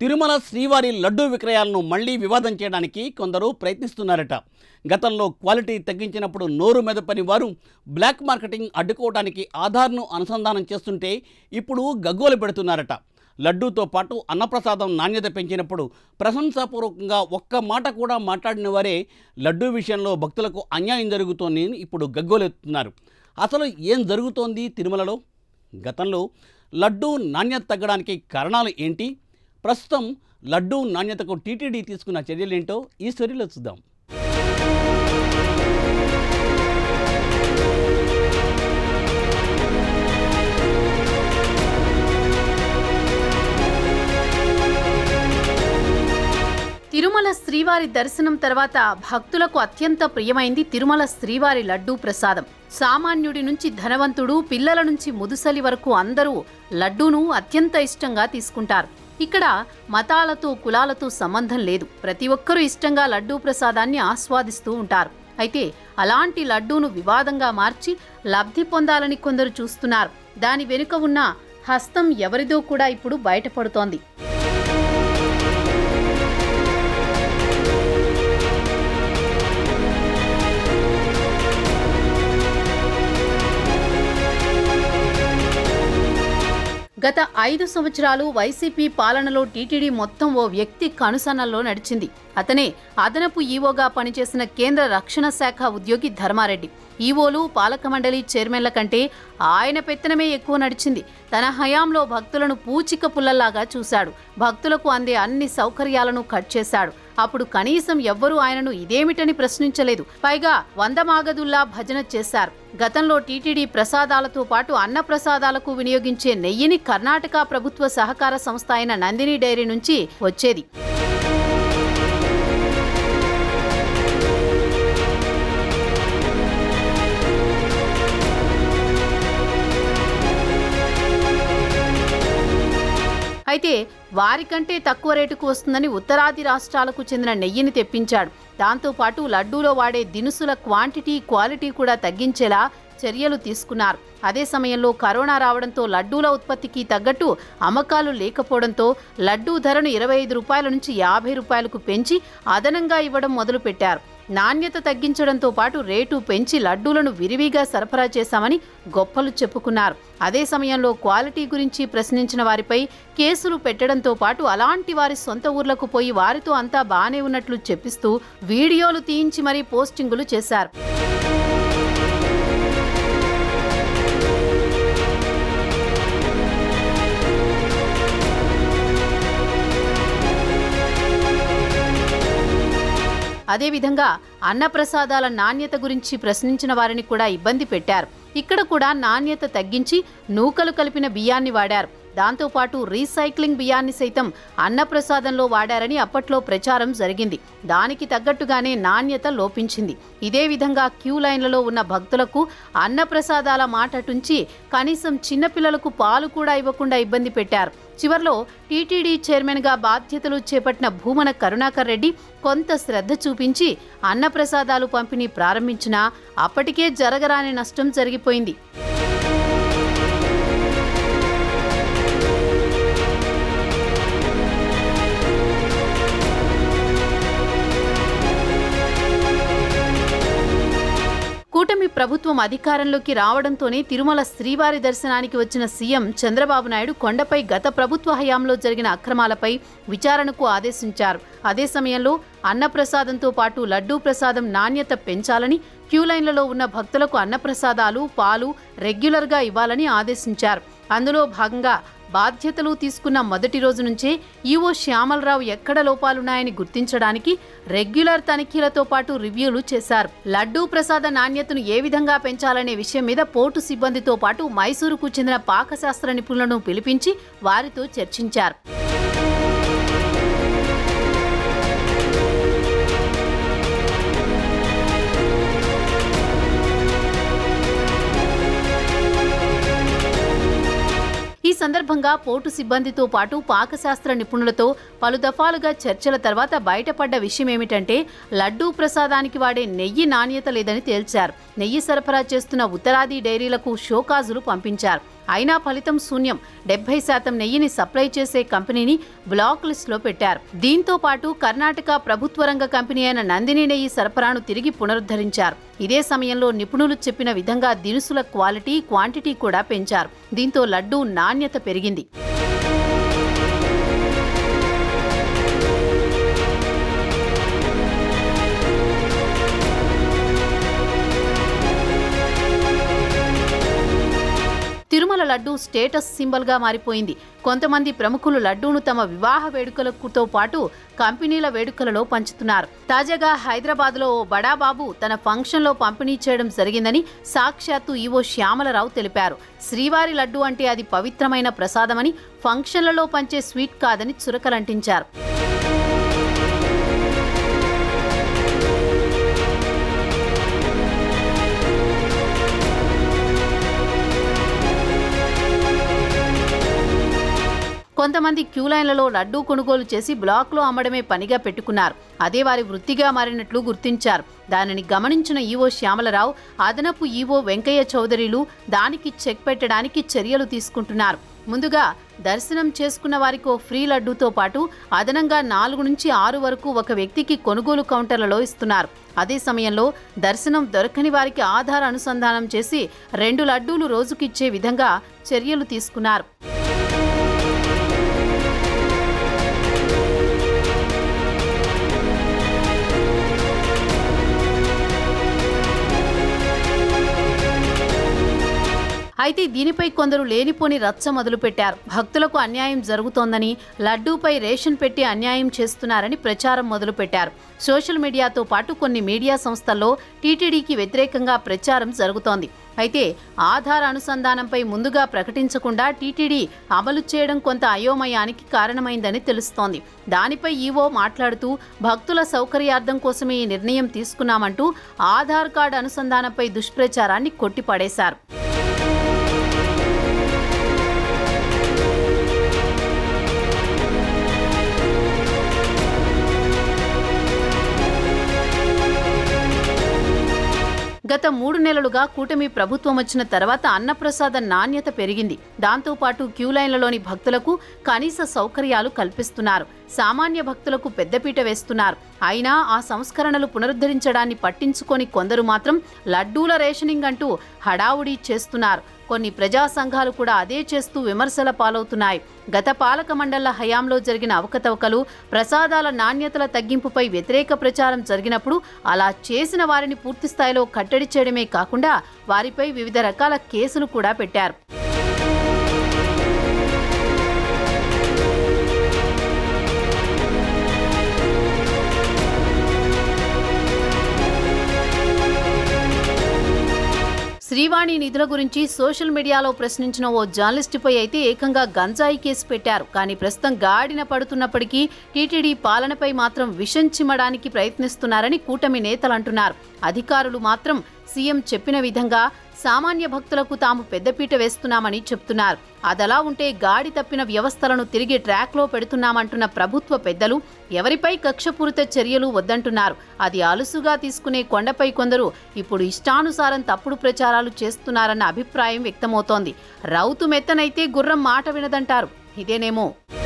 తిరుమల శ్రీవారి లడ్డూ విక్రయాలను మళ్లీ వివాదం చేయడానికి కొందరు ప్రయత్నిస్తున్నారట గతంలో క్వాలిటీ తగ్గించినప్పుడు నోరు మెదపని వారు బ్లాక్ మార్కెటింగ్ అడ్డుకోవడానికి ఆధార్ను అనుసంధానం చేస్తుంటే ఇప్పుడు గగ్గోలు పెడుతున్నారట లడ్డూతో పాటు అన్నప్రసాదం నాణ్యత పెంచినప్పుడు ప్రశంసాపూర్వకంగా ఒక్క మాట కూడా మాట్లాడిన వారే లడ్డూ విషయంలో భక్తులకు అన్యాయం జరుగుతోంది అని ఇప్పుడు గగ్గోలెత్తుతున్నారు అసలు ఏం జరుగుతోంది తిరుమలలో గతంలో లడ్డూ నాణ్యత తగ్గడానికి కారణాలు ఏంటి ప్రస్తుతం లడ్డూ నాణ్యతకు టీటీడీ తీసుకున్న చర్యలేంటో ఈ స్టోరీలో చూద్దాం తిరుమల శ్రీవారి దర్శనం తర్వాత భక్తులకు అత్యంత ప్రియమైంది తిరుమల శ్రీవారి లడ్డూ ప్రసాదం సామాన్యుడి నుంచి ధనవంతుడు పిల్లల నుంచి ముదుసలి వరకు అందరూ లడ్డూను అత్యంత ఇష్టంగా తీసుకుంటారు ఇక్కడ మతాలతో కులాలతో సంబంధం లేదు ప్రతి ఒక్కరూ ఇష్టంగా లడ్డూ ప్రసాదాన్ని ఆస్వాదిస్తూ ఉంటారు అయితే అలాంటి లడ్డూను వివాదంగా మార్చి లబ్ధి పొందాలని కొందరు చూస్తున్నారు దాని వెనుక ఉన్న హస్తం ఎవరిదో కూడా ఇప్పుడు బయటపడుతోంది గత ఐదు సంవత్సరాలు వైసీపీ పాలనలో టీటీడీ మొత్తం ఓ వ్యక్తి కనుసన్నల్లో నడిచింది అతనే అదనపు ఈవోగా పనిచేసిన కేంద్ర రక్షణ శాఖ ఉద్యోగి ధర్మారెడ్డి ఈవోలు పాలక మండలి చైర్మన్ల కంటే ఆయన పెత్తనమే ఎక్కువ నడిచింది తన హయాంలో భక్తులను పూచిక పుల్లల్లాగా చూశాడు భక్తులకు అందే అన్ని సౌకర్యాలను కట్ చేశాడు అప్పుడు కనీసం ఎవ్వరూ ఆయనను ఇదేమిటని ప్రశ్నించలేదు పైగా వంద మాగదుల్లా భజన చేశారు గతంలో టీటీడీ ప్రసాదాలతో పాటు అన్న ప్రసాదాలకు వినియోగించే నెయ్యిని కర్ణాటక ప్రభుత్వ సహకార సంస్థ అయిన నందిని డైరీ నుంచి వచ్చేది అయితే వారికంటే తక్కువ రేటుకు వస్తుందని ఉత్తరాది రాష్ట్రాలకు చెందిన నెయ్యిని తెప్పించాడు దాంతోపాటు లడ్డూలో వాడే దినుసుల క్వాంటిటీ క్వాలిటీ కూడా తగ్గించేలా చర్యలు తీసుకున్నారు అదే సమయంలో కరోనా రావడంతో లడ్డూల ఉత్పత్తికి తగ్గట్టు అమ్మకాలు లేకపోవడంతో లడ్డూ ధరను ఇరవై ఐదు రూపాయల నుంచి యాభై రూపాయలకు పెంచి అదనంగా ఇవ్వడం మొదలుపెట్టారు నాణ్యత తగ్గించడంతో పాటు రేటు పెంచి లడ్డూలను విరివిగా సరఫరా చేశామని గొప్పలు చెప్పుకున్నారు అదే సమయంలో క్వాలిటీ గురించి ప్రశ్నించిన వారిపై కేసులు పెట్టడంతో పాటు అలాంటి వారి సొంత ఊర్లకు పోయి వారితో అంతా బానే ఉన్నట్లు చెప్పిస్తూ వీడియోలు తీయించి మరీ పోస్టింగులు చేశారు అదేవిధంగా అన్నప్రసాదాల నాణ్యత గురించి ప్రశ్నించిన వారిని కూడా ఇబ్బంది పెట్టారు ఇక్కడ కూడా నాణ్యత తగ్గించి నూకలు కలిపిన బియ్యాన్ని వాడారు దాంతోపాటు రీసైక్లింగ్ బియ్యాన్ని సైతం అన్నప్రసాదంలో వాడారని అప్పట్లో ప్రచారం జరిగింది దానికి తగ్గట్టుగానే నాణ్యత లోపించింది ఇదే విధంగా క్యూ లైన్లలో ఉన్న భక్తులకు అన్నప్రసాదాల మాటటుంచి కనీసం చిన్నపిల్లలకు పాలు కూడా ఇవ్వకుండా ఇబ్బంది పెట్టారు చివర్లో టీటీడీ చైర్మన్గా బాధ్యతలు చేపట్టిన భూమన కరుణాకర్ రెడ్డి కొంత శ్రద్ధ చూపించి అన్నప్రసాదాలు పంపిణీ ప్రారంభించినా అప్పటికే జరగరాని నష్టం జరిగిపోయింది కూటమి ప్రభుత్వం అధికారంలోకి రావడంతోనే తిరుమల శ్రీవారి దర్శనానికి వచ్చిన సీఎం చంద్రబాబు నాయుడు కొండపై గత ప్రభుత్వ హయాంలో జరిగిన అక్రమాలపై విచారణకు ఆదేశించారు అదే సమయంలో అన్నప్రసాదంతో పాటు లడ్డూ ప్రసాదం నాణ్యత పెంచాలని క్యూ లైన్లలో ఉన్న భక్తులకు అన్నప్రసాదాలు పాలు రెగ్యులర్గా ఇవ్వాలని ఆదేశించారు అందులో భాగంగా బాధ్యతలు తీసుకున్న మొదటి రోజు నుంచే ఈవో శ్యామలరావు ఎక్కడ లోపాలున్నాయని గుర్తించడానికి రెగ్యులర్ తనిఖీలతో పాటు రివ్యూలు చేశారు లడ్డూ ప్రసాద నాణ్యతను ఏ విధంగా పెంచాలనే విషయం మీద పోర్టు సిబ్బందితో పాటు మైసూరుకు చెందిన పాకశాస్త్ర నిపుణులను పిలిపించి వారితో చర్చించారు ఈ సందర్భంగా పోర్టు సిబ్బందితో పాటు పాకశాస్త్ర నిపుణులతో పలు దఫాలుగా చర్చల తర్వాత బయటపడ్డ విషయం ఏమిటంటే లడ్డూ ప్రసాదానికి వాడే నెయ్యి నాణ్యత లేదని తేల్చారు నెయ్యి సరఫరా చేస్తున్న ఉత్తరాది డైరీలకు షోకాజులు పంపించారు అయినా ఫలితం శూన్యం డెబ్బై శాతం నెయ్యిని సప్లై చేసే కంపెనీని బ్లాక్ లిస్టులో పెట్టారు దీంతో పాటు కర్ణాటక ప్రభుత్వ రంగ కంపెనీ అయిన నందిని నెయ్యి సరఫరాను తిరిగి పునరుద్ధరించారు ఇదే సమయంలో నిపుణులు చెప్పిన విధంగా దినుసుల క్వాలిటీ క్వాంటిటీ కూడా పెంచారు దీంతో లడ్డూ నాణ్యత పెరిగింది తిరుమల లడ్డూ స్టేటస్ సింబల్గా మారిపోయింది కొంతమంది ప్రముఖులు లడ్డూను తమ వివాహ వేడుకలతో పాటు కంపెనీల వేడుకలలో పంచుతున్నారు తాజాగా హైదరాబాద్లో ఓ బడాబాబు తన ఫంక్షన్లో పంపిణీ చేయడం జరిగిందని సాక్షాత్తు ఈవో శ్యామలరావు తెలిపారు శ్రీవారి లడ్డు అంటే అది పవిత్రమైన ప్రసాదమని ఫంక్షన్లలో పంచే స్వీట్ కాదని చురకలంటించారు కొంతమంది క్యూ లైన్లలో లడ్డూ కొనుగోలు చేసి బ్లాక్లో అమ్మడమే పనిగా పెట్టుకున్నారు అదే వారి వృత్తిగా మారినట్లు గుర్తించారు దానిని గమనించిన ఈవో శ్యామలరావు అదనపు ఈవో వెంకయ్య చౌదరిలు దానికి చెక్ పెట్టడానికి చర్యలు తీసుకుంటున్నారు ముందుగా దర్శనం చేసుకున్న వారికి ఓ ఫ్రీ లడ్డూతో పాటు అదనంగా నాలుగు నుంచి ఆరు వరకు ఒక వ్యక్తికి కొనుగోలు కౌంటర్లలో ఇస్తున్నారు అదే సమయంలో దర్శనం దొరకని వారికి ఆధార్ అనుసంధానం చేసి రెండు లడ్డూలు రోజుకిచ్చే విధంగా చర్యలు తీసుకున్నారు అయితే దీనిపై కొందరు లేనిపోని రచ్చ మొదలుపెట్టారు భక్తులకు అన్యాయం జరుగుతోందని లడ్డూపై రేషన్ పెట్టి అన్యాయం చేస్తున్నారని ప్రచారం మొదలుపెట్టారు సోషల్ మీడియాతో పాటు కొన్ని మీడియా సంస్థల్లో టీటీడీకి వ్యతిరేకంగా ప్రచారం జరుగుతోంది అయితే ఆధార్ అనుసంధానంపై ముందుగా ప్రకటించకుండా టీటీడీ అమలు చేయడం కొంత అయోమయానికి కారణమైందని తెలుస్తోంది దానిపై ఈవో మాట్లాడుతూ భక్తుల సౌకర్యార్థం కోసమే ఈ నిర్ణయం తీసుకున్నామంటూ ఆధార్ కార్డు అనుసంధానంపై దుష్ప్రచారాన్ని కొట్టిపడేశారు గత మూడు నెలలుగా కూటమి ప్రభుత్వం వచ్చిన తర్వాత అన్నప్రసాద నాణ్యత పెరిగింది దాంతోపాటు క్యూ లైన్లలోని భక్తులకు కనీస సౌకర్యాలు కల్పిస్తున్నారు సామాన్య భక్తులకు పెద్దపీట వేస్తున్నారు అయినా ఆ సంస్కరణలు పునరుద్ధరించడాన్ని పట్టించుకొని కొందరు మాత్రం లడ్డూల రేషనింగ్ అంటూ హడావుడి చేస్తున్నారు కొన్ని ప్రజా సంఘాలు కూడా అదే చేస్తూ విమర్శల పాలవుతున్నాయి గత పాలక మండళ్ల హయాంలో జరిగిన అవకతవకలు ప్రసాదాల నాణ్యతల తగ్గింపుపై వ్యతిరేక ప్రచారం జరిగినప్పుడు అలా చేసిన వారిని పూర్తి స్థాయిలో కట్టడి చేయడమే కాకుండా వారిపై వివిధ రకాల కేసులు కూడా పెట్టారు శ్రీవాణి నిధుల గురించి సోషల్ మీడియాలో ప్రశ్నించిన ఓ జర్నలిస్టుపై అయితే ఏకంగా గంజాయి కేసు పెట్టారు కానీ ప్రస్తుతం గాడిన పడుతున్నప్పటికీ టీటీడీ పాలనపై మాత్రం విషం చిమ్మడానికి ప్రయత్నిస్తున్నారని కూటమి నేతలు అంటున్నారు అధికారులు మాత్రం సీఎం చెప్పిన విధంగా సామాన్య భక్తులకు తాము పెద్దపీట వేస్తున్నామని చెప్తున్నారు అదలా ఉంటే గాడి తప్పిన వ్యవస్థలను తిరిగి ట్రాక్లో పెడుతున్నామంటున్న ప్రభుత్వ పెద్దలు ఎవరిపై కక్షపూరిత చర్యలు వద్దంటున్నారు అది అలుసుగా తీసుకునే కొండపై కొందరు ఇప్పుడు ఇష్టానుసారం తప్పుడు ప్రచారాలు చేస్తున్నారన్న అభిప్రాయం వ్యక్తమవుతోంది రౌతు మెత్తనైతే గుర్రం మాట వినదంటారు ఇదేనేమో